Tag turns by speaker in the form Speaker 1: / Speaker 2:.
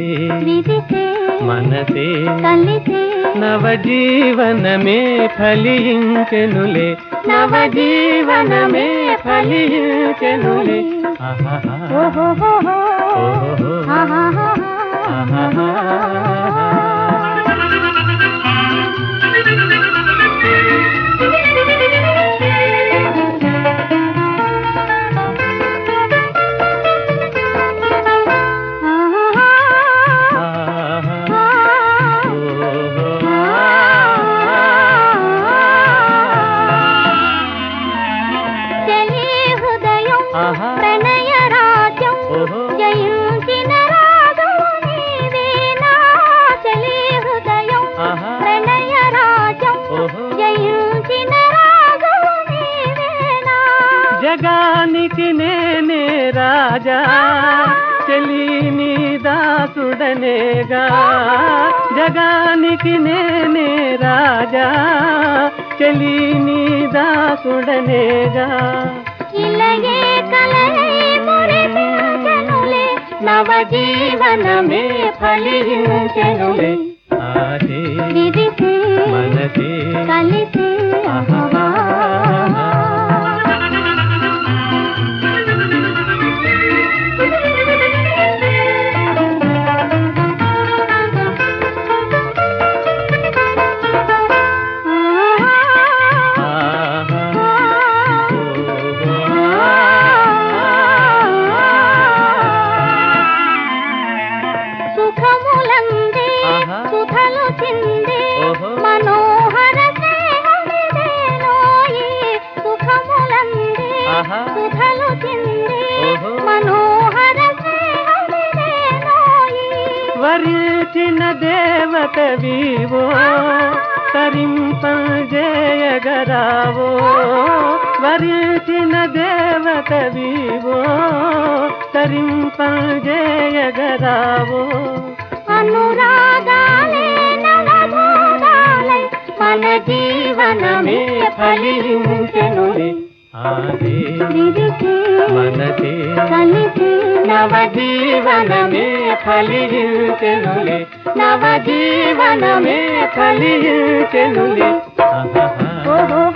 Speaker 1: విరిసే
Speaker 2: మనసే
Speaker 1: కలిసే
Speaker 2: నవజీవనమే ఫలించెనులే నవజీవనమే ఫలించెనులే ఆహాహా.
Speaker 1: ఓహోహోహో.
Speaker 2: ఓహోహో.
Speaker 1: ఆహాహాహా.
Speaker 2: ఆహాహా. ఆహా. ఓహో.
Speaker 1: చలి హృదయం
Speaker 2: ఆహా.
Speaker 1: ప్రణయ రాజ్యం
Speaker 2: ఓహో.
Speaker 1: జయించిన రాజు నీవేనా చలి హృదయం
Speaker 2: ఆహా.
Speaker 1: ప్రణయ రాజ్యం
Speaker 2: ఓహో.
Speaker 1: జయించిన రాజు నీవేనా
Speaker 2: జగానికి నేనే రాజా చెలి నీ దాసుడనేగా జగానికి నేనే రాజా చెలి నీ దాసుడనేగా
Speaker 1: ఇలయే కలయే మురిపించెనులే
Speaker 2: నవజీవనమే ఫలించెనులే ఆశే
Speaker 1: విరిసే
Speaker 2: మనసే
Speaker 1: కలిసే
Speaker 2: ఆహాహా. ఆహా.
Speaker 1: సుఖములందే
Speaker 2: ఆహా.
Speaker 1: సుధలు చిందే
Speaker 2: ఓహో.
Speaker 1: మనోహర స్నేహమిదేనోయి సుఖములందే
Speaker 2: ఆహా.
Speaker 1: సుధలు చిందే
Speaker 2: ఓహో.
Speaker 1: మనోహర స్నేహమిదేనోయి
Speaker 2: వరించిన దేవత వివో తరింపజేయగరావో వరించిన దేవత వివో తరింపజేయగరావో
Speaker 1: అనురాగాలే నవభోగాలై మన జీవనమే
Speaker 2: ఫలించెనులే ఆదే
Speaker 1: విరిసే
Speaker 2: మనసే
Speaker 1: కలిసే
Speaker 2: నవజీవనమే ఫలించెనులే నవజీవనమే ఫలించెనులే ఆహాహా.
Speaker 1: ఓహో